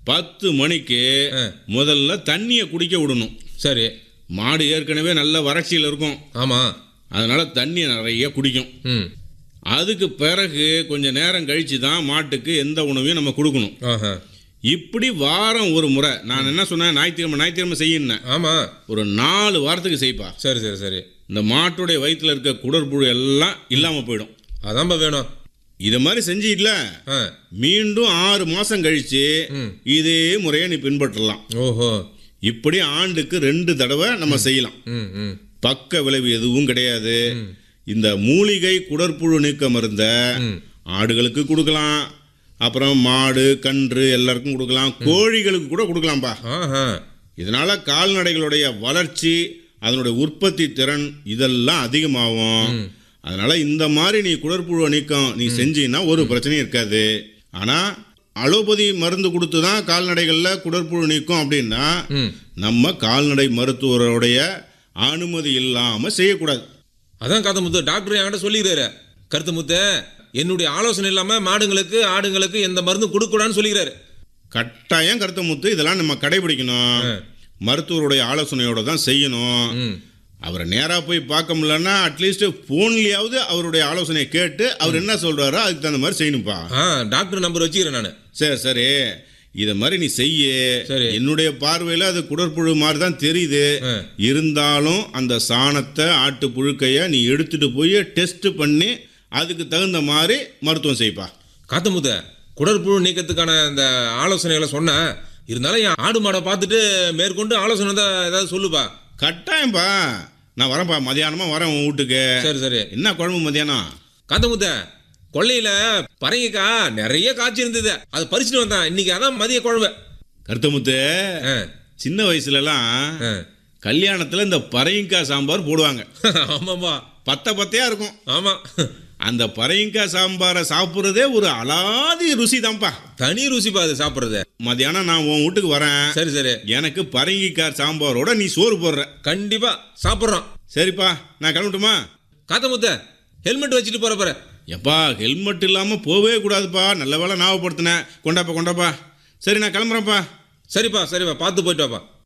பத்து மணிக்கு ஆ. முதல்ல தண்ணியை குடிக்க விடணும் சரி மாடு ஏற்கனவே நல்ல வறட்சியில் இருக்கும் ஆமா அதனால தண்ணியை நிறைய குடிக்கும் ம் அதுக்கு பிறகு கொஞ்ச நேரம் கழிச்சு தான் மாட்டுக்கு எந்த உணவையும் நம்ம கொடுக்கணும் ஆஹா இப்படி வாரம் ஒரு முறை நான் என்ன சொன்னேன் ஞாயிற்றுக்கிழமை ஞாயிற்றுக்கிழமை செய்யினேன் ஆமா ஒரு நாலு வாரத்துக்கு செய்ப்பா சரி சரி சரி இந்த மாட்டுடைய வயிற்றுல இருக்க குடற்புழு எல்லாம் இல்லாமல் போயிடும் அதான்பா வேணும் இதை மாதிரி செஞ்சிடல ஆ மீண்டும் ஆறு மாதம் கழிச்சு ம். இதே முறையை நீ பின்பற்றலாம் ஓஹோ இப்படி ஆண்டுக்கு ரெண்டு தடவை நம்ம செய்யலாம் ம் ம் பக்க விளைவு எதுவும் கிடையாது இந்த மூலிகை குடற்புழு நீக்க மருந்த ம். ஆடுகளுக்கு கொடுக்கலாம் அப்புறம் மாடு கன்று எல்லாருக்கும் கொடுக்கலாம் கோழிகளுக்கு கூட கொடுக்கலாம்ப்பா ஆஹா இதனால கால்நடைகளுடைய வளர்ச்சி அதனுடைய உற்பத்தி திறன் இதெல்லாம் அதிகமாகும் அதனால இந்த மாதிரி நீ குடற்புழு நீக்கம் நீ செஞ்சீன்னா ஒரு பிரச்சனையும் இருக்காது ஆனா அலோபதி மருந்து கொடுத்து தான் கால்நடைகளில் குடற்புழு நீக்கம் அப்படின்னா ம் நம்ம கால்நடை மருத்துவருடைய அனுமதி இல்லாமல் செய்யக்கூடாது அதான் கதை முத்து டாக்டர் என்கிட்ட சொல்லிக்கிறாரு கருத்து முத்து என்னுடைய ஆலோசனை இல்லாம மாடுங்களுக்கு ஆடுங்களுக்கு எந்த மருந்தும் கொடுக்கூடாதுன்னு சொல்லிக்கிறாரு கட்டாயம் கருத்து முத்து இதெல்லாம் நம்ம கடைபிடிக்கணும் மருத்துவருடைய ஆலோசனையோட தான் செய்யணும் ம் அவரை நேராக போய் பார்க்க முடியலன்னா அட்லீஸ்ட் ஃபோன்லேயாவது அவருடைய ஆலோசனையை கேட்டு அவர் என்ன சொல்கிறாரோ அதுக்கு தகுந்த மாதிரி செய்யணும்ப்பா ஆ டாக்டர் நம்பர் வச்சுக்கிறேன் நான் சரி சரி இதை மாதிரி நீ செய்ய சரி. என்னுடைய பார்வையில் அது குடற்புழு மாதிரி தான் தெரியுது ஆ. இருந்தாலும் அந்த சாணத்தை ஆட்டு புழுக்கையை நீ எடுத்துட்டு போய் டெஸ்ட் பண்ணி அதுக்கு தகுந்த மாதிரி மருத்துவம் செய்ப்பா காத்து முத்து குடற்புழு நீக்கத்துக்கான இந்த ஆலோசனைகளை சொன்னேன் இருந்தாலும் என் ஆடு மாடை பார்த்துட்டு மேற்கொண்டு ஆலோசனை தான் ஏதாவது சொல்லுப்பா கட்டாயம்பா நான் வரேன்ப்பா மதியானமாக வரேன் உன் வீட்டுக்கு சரி சரி என்ன குழம்பு மதியானம் காத்த முத்த கொள்ளையில பரங்கிக்கா நிறைய காய்ச்சி இருந்தது அதை பறிச்சுட்டு வந்தான் இன்னைக்கு அதான் மதிய குழம்பு கருத்தமுத்து ஆ, சின்ன வயசுலலாம் ஆ. கல்யாணத்தில் இந்த பறையங்காய் சாம்பார் போடுவாங்க ஆமாம்பா பத்த பத்தையா இருக்கும் ஆமா அந்த பறையங்காய் சாம்பாரை சாப்பிட்றதே ஒரு அலாதி ருசி தான்ப்பா தனி ருசிப்பா அது சாப்பிட்றது மதியானம் நான் உன் வீட்டுக்கு வரேன் சரி சரி எனக்கு பரங்கிக்காய் சாம்பாரோட நீ சோறு போடுற கண்டிப்பா சாப்பிட்றோம் சரிப்பா நான் கிளம்பட்டுமா காத்த முத்த ஹெல்மெட் வச்சுட்டு போற பாரு எப்பா ஹெல்மெட் இல்லாமல் போகவே கூடாதுப்பா நல்ல வேலை ஞாபகப்படுத்தினேன் கொண்டாப்பா கொண்டாப்பா சரி நான் கிளம்புறேன்ப்பா சரிப்பா சரிப்பா பார்த்து போயிட்டு வாப்பா